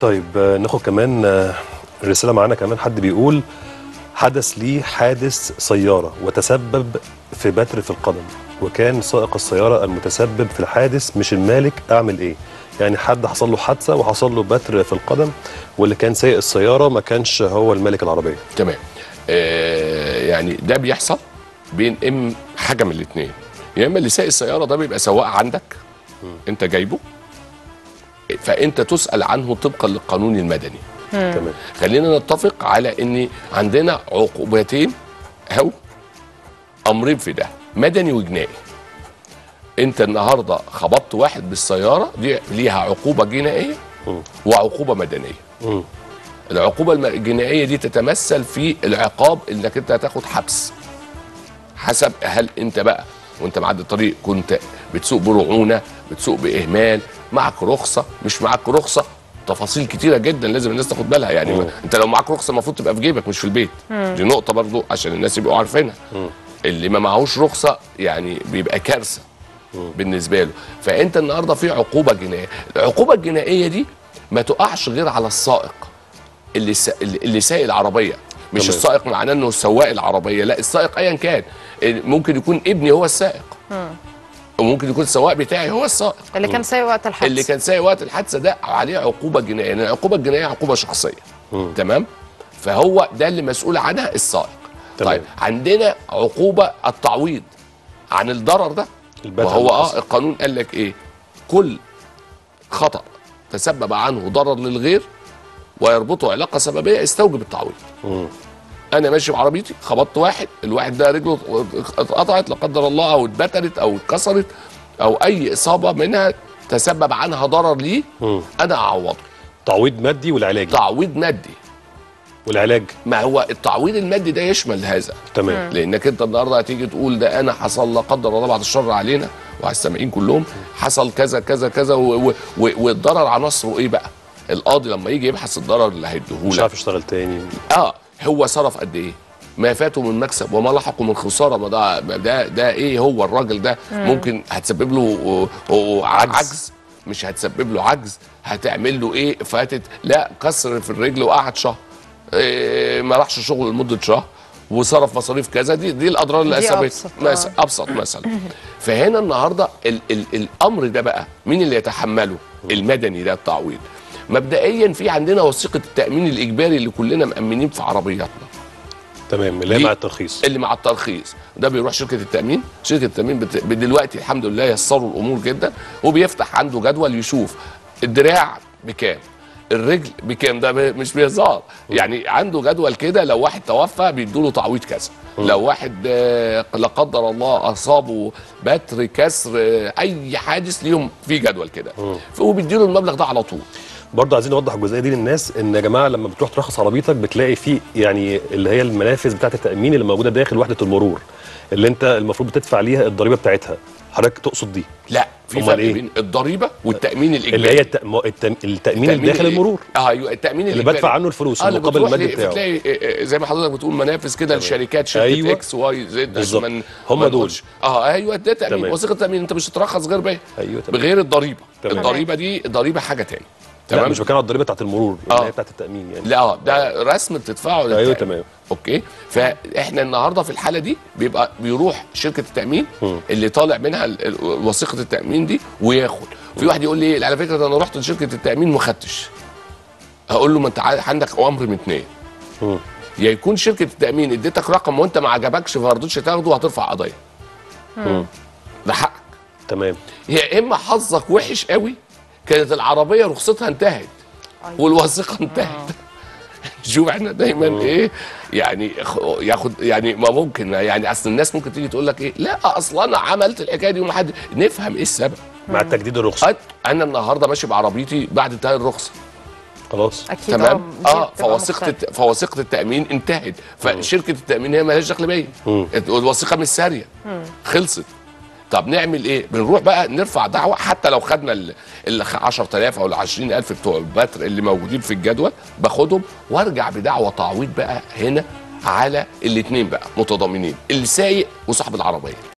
طيب آه، ناخد كمان آه، رسالة معانا كمان حد بيقول حدث لي حادث سيارة وتسبب في بتر في القدم وكان سائق السيارة المتسبب في الحادث مش المالك أعمل إيه؟ يعني حد حصل له حادثة وحصل له بتر في القدم واللي كان سايق السيارة ما كانش هو المالك العربية تمام آه يعني ده بيحصل بين ام حاجه من الاثنين يا اما اللي سايق السياره ده بيبقى سواق عندك انت جايبه فانت تسال عنه طبقا للقانون المدني تمام خلينا نتفق على ان عندنا عقوبتين او امرين في ده مدني وجنائي انت النهارده خبطت واحد بالسياره دي ليها عقوبه جنائيه مم. وعقوبه مدنيه مم. العقوبه الم- الجنائيه دي تتمثل في العقاب انك انت هتاخد حبس حسب هل انت بقى وانت معدي الطريق كنت بتسوق برعونه بتسوق باهمال معك رخصه مش معك رخصه تفاصيل كتيره جدا لازم الناس تاخد بالها يعني مم. ما انت لو معاك رخصه المفروض تبقى في جيبك مش في البيت دي نقطه برضو عشان الناس يبقوا عارفينها اللي ما معهوش رخصه يعني بيبقى كارثه بالنسبه له فانت النهارده في عقوبه جنائيه العقوبه الجنائيه دي ما تقعش غير على السائق اللي سا... اللي سايق العربيه مش تمام. السائق معناه انه سواق العربيه لا السائق ايا كان ممكن يكون ابني هو السائق وممكن يكون السواق بتاعي هو السائق اللي كان سايق وقت الحادث اللي كان سايق وقت الحادثه ده عليه عقوبه جنائيه لان العقوبه الجنائيه عقوبه شخصيه تمام فهو ده اللي مسؤول عنها السائق تمام. طيب عندنا عقوبه التعويض عن الضرر ده البتر وهو اللي اه حصل. القانون قال لك ايه كل خطا تسبب عنه ضرر للغير ويربطه علاقه سببيه يستوجب التعويض مم. انا ماشي بعربيتي خبطت واحد الواحد ده رجله اتقطعت لا قدر الله او اتبترت او اتكسرت او اي اصابه منها تسبب عنها ضرر ليه مم. انا اعوضه تعويض مادي والعلاجي تعويض مادي والعلاج ما هو التعويض المادي ده يشمل هذا تمام لانك انت النهارده هتيجي تقول ده انا حصل لا قدر الله بعد الشر علينا وعلى السامعين كلهم حصل كذا كذا كذا و- و- و- والضرر عناصره ايه بقى؟ القاضي لما يجي يبحث الضرر اللي مش هيديهولك عارف يشتغل تاني اه هو صرف قد ايه؟ ما فاته من مكسب وما لحقه من خساره ما ده ده ده ايه هو الراجل ده ممكن هتسبب له آه، آه، عجز مش هتسبب له عجز هتعمل له ايه فاتت لا كسر في الرجل وقعد شهر إيه ما راحش شغل لمده شهر وصرف مصاريف كذا دي دي الاضرار اللي دي اثبت أبسط، مس- آه. ابسط مثلا فهنا النهارده ال ال الامر ده بقى مين اللي يتحمله المدني ده التعويض مبدئيا في عندنا وثيقه التامين الاجباري اللي كلنا مامنين في عربياتنا تمام اللي هي دي- مع الترخيص اللي مع الترخيص ده بيروح شركه التامين شركه التامين بت... دلوقتي الحمد لله يسروا الامور جدا وبيفتح عنده جدول يشوف الدراع بكام الرجل بكام ده ب- مش بيهزار يعني عنده جدول كده لو واحد توفى بيدوا له تعويض كذا لو واحد آه، لا قدر الله اصابه بتر كسر آه، اي حادث ليهم في جدول كده وبيديله المبلغ ده على طول برضه عايزين نوضح الجزئيه دي للناس ان يا جماعه لما بتروح ترخص عربيتك بتلاقي في يعني اللي هي المنافذ بتاعه التامين اللي موجوده داخل وحده المرور اللي انت المفروض بتدفع ليها الضريبه بتاعتها حضرتك تقصد دي لا في أمال فرق إيه؟ بين الضريبه والتامين الاجباري اللي هي التأم... التأم... التامين اللي داخل الإيه؟ المرور اه ايوه التامين اللي الإجباري. بدفع عنه الفلوس اه اللي المقابل بتروح المادي ليه- بتاعه. بتلاقي آه، آه، زي ما حضرتك بتقول منافس كده لشركات شركه أيوة. اكس واي زد بالظبط. عشان ما- هم ما دول. نقولش. اه ايوه ده تامين تمام. وثيقه تامين انت مش هترخص غير بيها ايوه تمام بغير الضريبه تمام. الضريبه دي ضريبه حاجه تاني لا تمام مش بتكلم على الضريبه بتاعه المرور اللي آه. هي بتاعه التامين يعني لا آه، ده رسم بتدفعه ايوه للتأمين. تمام اوكي فاحنا النهارده في الحاله دي بيبقى بيروح شركه التامين اللي طالع منها ال- ال- وثيقه التامين دي وياخد في واحد يقول لي على فكره ده انا رحت لشركه التامين ما خدتش هقول له ما انت ع- عندك امر من اتنين مم. يا يكون شركه التامين اديتك رقم وانت ما عجبكش فما رضيتش تاخده وهترفع قضيه ده حقك تمام يا اما حظك وحش قوي كانت العربيه رخصتها انتهت والوثيقه انتهت شوف احنا دايما ايه يعني خ- ياخد يعني ما ممكن يعني اصل الناس ممكن تيجي تقول لك ايه لا اصل انا عملت الحكايه دي وما حد نفهم ايه السبب مع تجديد الرخصه أنا- انا النهارده ماشي بعربيتي بعد انتهاء الرخصه خلاص اكيد تمام دي اه بتبقى فوثيقه مختلفة. الت- فوثيقه التامين انتهت فشركه التامين هي مالهاش دخل بيا مم. الوثيقه مش ساريه خلصت طب نعمل ايه بنروح بقى نرفع دعوه حتى لو خدنا ال ال 10000 او ال 20000 بتوع البتر اللي موجودين في الجدول باخدهم وارجع بدعوه تعويض بقى هنا على الاثنين بقى متضامنين اللي سايق وصاحب العربيه